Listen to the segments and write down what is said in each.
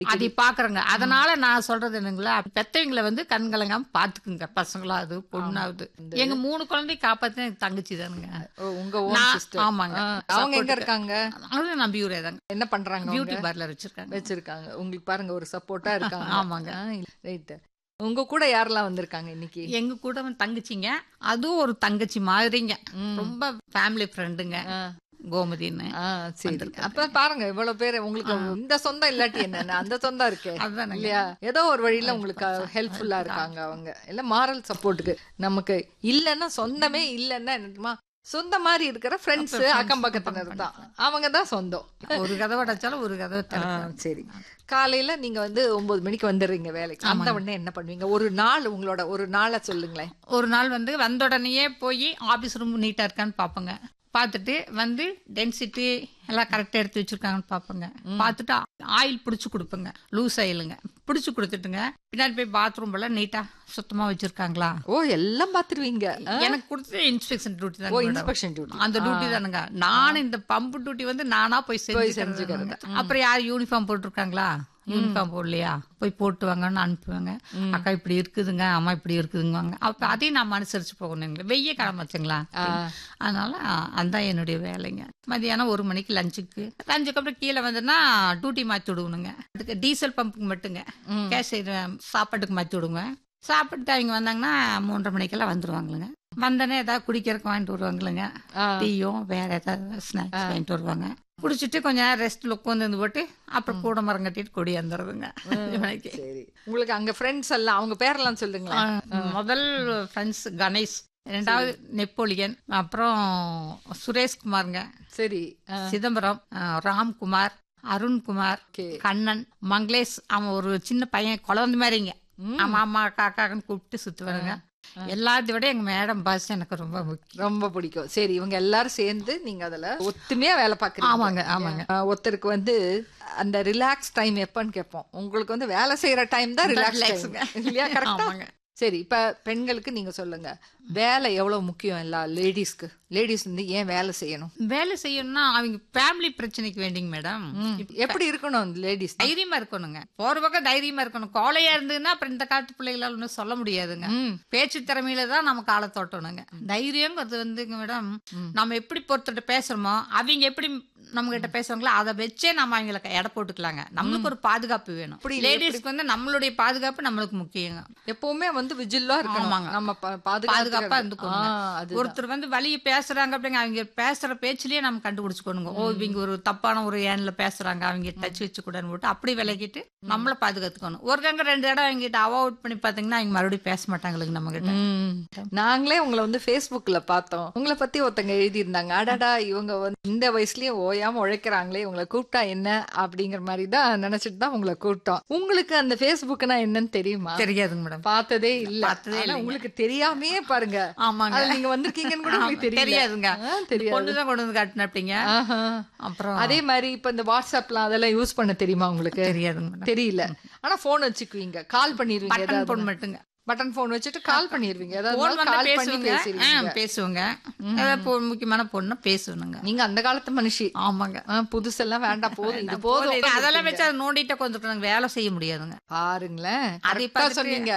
அதை பாக்குறேங்க அதனால நான் சொல்றது என்னங்களா பெத்தவங்களை வந்து கண்கலங்காம பாத்துக்குங்க பசங்களாவது பொண்ணாவது எங்க மூணு குழந்தை காப்பாத்தின எனக்கு தங்கச்சி தானுங்க ஓ, உங்க ஓன் நான்- சிஸ்டர் ஆமாங்க. அவங்க எங்க Support-க்கு. இருக்காங்க அவங்க நம்பியூரே தாங்க என்ன பண்றாங்க அவங்க? பியூட்டி பார்லர் வச்சிருக்காங்க வச்சிருக்காங்க உங்களுக்கு பாருங்க ஒரு சப்போர்ட்டா இருக்காங்க ஆமாங்க. ரைட் உங்க கூட யாரெல்லாம் வந்திருக்காங்க இன்னைக்கு எங்க கூட வந்து தங்கச்சிங்க அதுவும் ஒரு தங்கச்சி மாதிரிங்க ரொம்ப ஃபேமிலி ஃப்ரெண்டுங்க ஆ. கோமதின்னு ஆ, சரி வந்திருக்காங்க. அப்ப பாருங்க இவ்வளவு பேர் உங்களுக்கு இந்த சொந்தம் இல்லாட்டி என்ன அந்த சொந்தம் இருக்கே அதுதானங்க. இல்லையா ஏதோ ஒரு வழியில உங்களுக்கு ஹெல்ப்ஃபுல்லா இருக்காங்க அவங்க இல்ல மாரல் சப்போர்ட்டுக்கு நமக்கு இல்லன்னா சொந்தமே இல்லன்னா என்னமா சொந்த மாதிரி இருக்கிற ஃப்ரெண்ட்ஸ் அக்கம் பக்கத்தினர் தான் அவங்க தான் சொந்தம் ஒரு கதை உடைச்சாலும் ஒரு கதை ஆ, சரி காலையில நீங்க வந்து ஒன்பது மணிக்கு வந்துடுறீங்க வேலைக்கு வந்த உடனே என்ன பண்ணுவீங்க ஒரு நாள் உங்களோட ஒரு நாளை சொல்லுங்களேன் ஒரு நாள் வந்து வந்த உடனேயே போய் ஆபீஸ் ரூம் நீட்டா இருக்கான்னு பார்ப்போங்க பார்த்துட்டு வந்து டென்சிட்டி எல்லாம் கரெக்டாக எடுத்து வச்சிருக்காங்கன்னு பார்ப்போங்க பார்த்துட்டு ஆயில் பிடிச்சி கொடுப்பேங்க லூஸ் ஆயிலுங்க பிடிச்சி கொடுத்துட்டுங்க பின்னாடி போய் பாத்ரூம் எல்லாம் நீட்டா சுத்தமா வச்சிருக்காங்களா ஓ எல்லாம் பாத்துருவீங்க ஆ? எனக்கு கொடுத்தது இன்ஸ்பெக்ஷன் டியூட்டி ஓ தான் இன்ஸ்பெக்ஷன் டியூட்டி அந்த டியூட்டி தானுங்க நான் இந்த பம்பு டியூட்டி வந்து நானா போய் செஞ்சுக்கிறது அப்புறம் யார் யூனிஃபார்ம் போட்டிருக்காங்களா யூனிஃபார்ம் போடலையா போய் போட்டு வாங்கன்னு அனுப்புவாங்க அக்கா இப்படி இருக்குதுங்க அம்மா இப்படி இருக்குதுங்க அப்ப அதையும் நம்ம அனுசரிச்சு போகணுங்களா வெய்ய கிளம்ப வச்சுங்களா அதனால அதான் என்னுடைய வேலைங்க மதியானம் ஒரு மணிக்கு லஞ்சுக்கு லஞ்சுக்கு அப்புறம் கீழே வந்துன்னா டியூட்டி மாற்றி விடுவணுங்க அதுக்கு டீசல் பம்புக்கு மட்டுங்க கேஸ் சாப்பாட்டுக்கு மாற்றி விடுவேன் சாப்பிட்டு அவங்க வந்தாங்கன்னா மூன்றரை மணிக்கெல்லாம் வந்துருவாங்களுங்க வந்தோடனே ஏதாவது குடிக்கிறதுக்கு வாங்கிட்டு வருவாங்களுங்க ஆ. டீயும் வேற ஏதாவது ஸ்நாக்ஸ் வாங்கிட்டு வருவாங்க குடிச்சிட்டு கொஞ்ச நேரம் ரெஸ்ட்ல உட்காந்து இருந்து போட்டு அப்புறம் கூட மரம் கட்டிட்டு கொடி வந்துடுறதுங்க எனக்கு சரி உங்களுக்கு அங்க ஃப்ரெண்ட்ஸ் எல்லாம் அவங்க பேரெல்லாம் சொல்லுங்களேன் முதல் ஃப்ரெண்ட்ஸ் கணேஷ் ரெண்டாவது நெப்போலியன் அப்புறம் சுரேஷ்குமாருங்க சரி ஆ, சிதம்பரம் அஹ், ராம்குமார் அருண்குமார் Okay. கண்ணன் மங்களேஷ் அவன் ஒரு சின்ன பையன் குழந்தை மாதிரிங்க ஆமா அம்மா காக்கான்னு கூப்பிட்டு சுத்துவாருங்க எல்லாத்தையும் விட எங்க மேடம் பாஸ் எனக்கு ரொம்ப முக்கியம் ரொம்ப பிடிக்கும் சரி இவங்க எல்லாரும் சேர்ந்து நீங்க அதுல ஒத்துமையா வேலை பாக்குறீங்க ஆமாங்க ஆமாங்க ஆ, ஒருத்தருக்கு வந்து அந்த ரிலாக்ஸ் டைம் எப்பன்னு கேட்போம் உங்களுக்கு வந்து வேலை செய்யற டைம் தான் ரிலாக்ஸ் relaxங்க. இல்லையா கரெக்டா ஆமாங்க. சரி இப்ப பெண்களுக்கு நீங்க சொல்லுங்க வேலை எவ்வளவு முக்கியம் எல்லா லேடிஸ்க்கு லேடிஸ் வந்து ஏன் வேலை செய்யணும் வேலை செய்யணும்னா அவங்க ஃபேமிலி பிரச்சனைக்கு வேண்டிங்க மேடம் எப்படி இருக்கணும் அந்த லேடிஸ் தைரியமா இருக்கணுங்க போற பக்கம் தைரியமா இருக்கணும் கோலையா இருந்ததுன்னா அப்புறம் இந்த காலத்து பிள்ளைகளால ஒன்றும் சொல்ல முடியாதுங்க பேச்சு திறமையில தான் நம்ம காலை தோட்டணுங்க தைரியங்கிறது வந்துங்க மேடம் நம்ம எப்படி பொறுத்துட்டு பேசுறோமோ அவங்க எப்படி நம்ம கிட்ட பேசுவாங்களோ அதை வச்சே நம்ம அவங்களுக்கு எடை போட்டுக்கலாங்க நம்மளுக்கு ஒரு பாதுகாப்பு வேணும் லேடிஸ்க்கு வந்து நம்மளுடைய பாதுகாப்பு நம்மளுக்கு முக்கியங்க எப்பவுமே வந்து விஜில்லா இருக்கணும் ஆமாங்க. நம்ம பா- பாதுகாப்பா பாதுகாப்பா இருந்துக்கணும் அது ஒருத்தர் வந்து வழிய பேசுறாங்க அப்படிங்க அவங்க பேசுற பேச்சுலயே நம்ம கண்டுபிடிச்சுக்கணுங்க ஓ இவங்க ஒரு தப்பான ஒரு ஏன்ல பேசுறாங்க அவங்க டச் வச்சு கூடன்னு போட்டு அப்படி விலகிட்டு நம்மள பாதுகாத்துக்கணும் ஒரு கங்க ரெண்டு இடம் அவங்ககிட்ட அவாய்ட் பண்ணி பாத்தீங்கன்னா அவங்க மறுபடியும் பேச மாட்டாங்களுக்கு நம்ம கிட்ட ம். நாங்களே உங்களை வந்து Facebookல பார்த்தோம் உங்களை பத்தி ஒருத்தங்க எழுதியிருந்தாங்க அடடா இவங்க வந்து இந்த வயசுலயே ஓயாம உழைக்கிறாங்களே உங்களை கூப்பிட்டா என்ன அப்படிங்கிற மாதிரி தான் நினைச்சிட்டு தான் உங்களை கூப்பிட்டோம் உங்களுக்கு அந்த Facebookனா என்னன்னு தெரியுமா தெரியாதுங்க மேடம் பார்த்ததே இல்ல பார்த்ததே ஆனா இல்லைங்க. உங்களுக்கு தெரியாமே பாருங்க ஆமாங்க அதுல நீங்க வந்திருக்கீங்கன்னு கூட உங்களுக்கு தெரியல தெரியாதுங்க ஆ, தெரியாது பொண்ணுதான் கொண்டு வந்து காட்டினப்பீங்க ஆஹா. அப்புறம் அதே மாதிரி இப்ப இந்த வாட்ஸ்அப்லாம் அதெல்லாம் யூஸ் பண்ண தெரியுமா உங்களுக்கு தெரியாதுங்க மேடம் தெரியல ஆனா போன் வச்சுக்குவீங்க கால் பண்ணிருவீங்க பட்டன் ஏதாவது போன் மட்டுங்க பட்டன் போன் வச்சுட்டு கால் பண்ணிருவீங்க ஏதாவது போன் வந்து கால் பண்ணி பேசுவங்க பேசிடுவீங்க ஆ, பேசுவங்க ஏதாவது பொ- முக்கியமான பொண்ணு பேசுவனுங்க நீங்க அந்த காலத்து மனுஷி ஆமாங்க ஆ, புதுசெல்லாம் வேண்டாம் போதும் இது போதும் போதும். அதெல்லாம் வச்சு அதை நோண்டிட்டு கொஞ்சம் வேலை செய்ய முடியாதுங்க பாருங்களேன் அதை கரெக்டா பார்த்துட்டு- சொன்னீங்க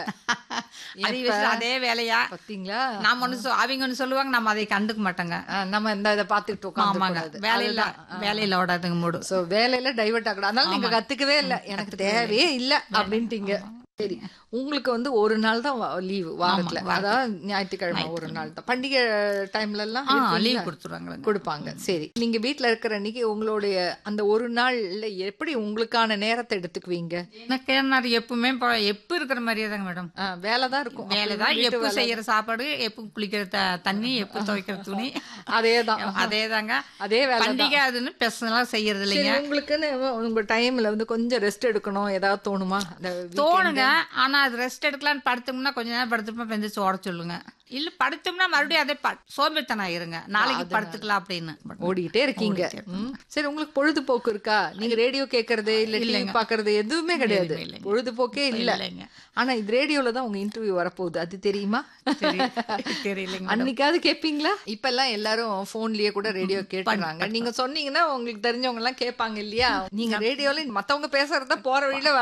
அதை வச்சு அதே வேலையா பாத்தீங்களா நாம ஒண்ணு சொ- அவங்க ஒண்ணு சொல்லுவாங்க நம்ம அதை கண்டுக்க மாட்டோங்க ஆ, நம்ம இந்த இதை பாத்துட்டு ஆமாங்க உட்காந்து வேலையில வேலையில ஓடாதுங்க மூடு சோ வேலையில டைவர்ட் ஆகக்கூடாது அதனால நீங்க கத்துக்கவே இல்ல எனக்கு தேவையே இல்ல அப்படின்ட்டீங்க சரி உங்களுக்கு வந்து ஒரு நாள் தான் லீவு வாரத்துல அதாவது ஞாயிற்றுக்கிழமை ஒரு நாள் தான் பண்டிகை டைம்ல எல்லாம் இருப்பீங்களா? லீவ் கொடுத்துருவாங்க கொடுப்பாங்க சரி நீங்க வீட்ல இருக்கிற அன்னைக்கு உங்களுடைய அந்த ஒரு நாள்ல எப்படி உங்களுக்கான நேரத்தை எடுத்துக்குவீங்க எனக்கு என்ன எப்பவுமே ப- எப்ப இருக்கிற மாதிரியே தாங்க மேடம் ஆ, வேலை தான் இருக்கும் வேலைதான் எப்ப செய்யற சாப்பாடு எப்ப குளிக்கிற த- தண்ணி எப்ப துவைக்கிற துணி அதேதான் அதே தாங்க அதே வேலை பண்டிகை அதுன்னு பெர்சனலா செய்யறது இல்லைங்க சரி, உங்களுக்குன்னு உங்க டைம்ல வந்து கொஞ்சம் ரெஸ்ட் எடுக்கணும் ஏதாவது தோணுமா அந்த weekend? தோணுங்க ஆனா அது ரெஸ்ட் எடுக்கலாம்னு படுத்தோம்னா கொஞ்ச நேரம் படுத்துப்போம் பெஞ்சிச்சு ஓட சொல்லுங்க இல்ல படுத்தோம்னா மறுபடியும் அதே ப- சோம்பேறித்தனம் ஆயிருங்க நாளைக்கு படுத்துக்கலாம் அப்படின்னு ஓடிக்கிட்டே இருக்கீங்க ம். சரி உங்களுக்கு பொழுதுபோக்கு இருக்கா நீங்க ரேடியோ கேக்குறது இல்ல டிவி பாக்குறது எதுவுமே கிடையாது இல்லைங்க. பொழுதுபோக்கே இல்ல இல்லைங்க ஆனா இது ரேடியோல தான் உங்க இன்டர்வியூ வரப்போகுது அது தெரியுமா தெரி- தெரியலைங்க அன்னைக்காவது கேப்பீங்களா இப்ப எல்லாம் எல்லாரும் போன்லயே கூட ரேடியோ கேட்டுறாங்க நீங்க சொன்னீங்கன்னா உங்களுக்கு தெரிஞ்சவங்க எல்லாம் கேட்பாங்க இல்லையா நீங்க ரேடியோல மத்தவங்க பேசுறத போற வழியில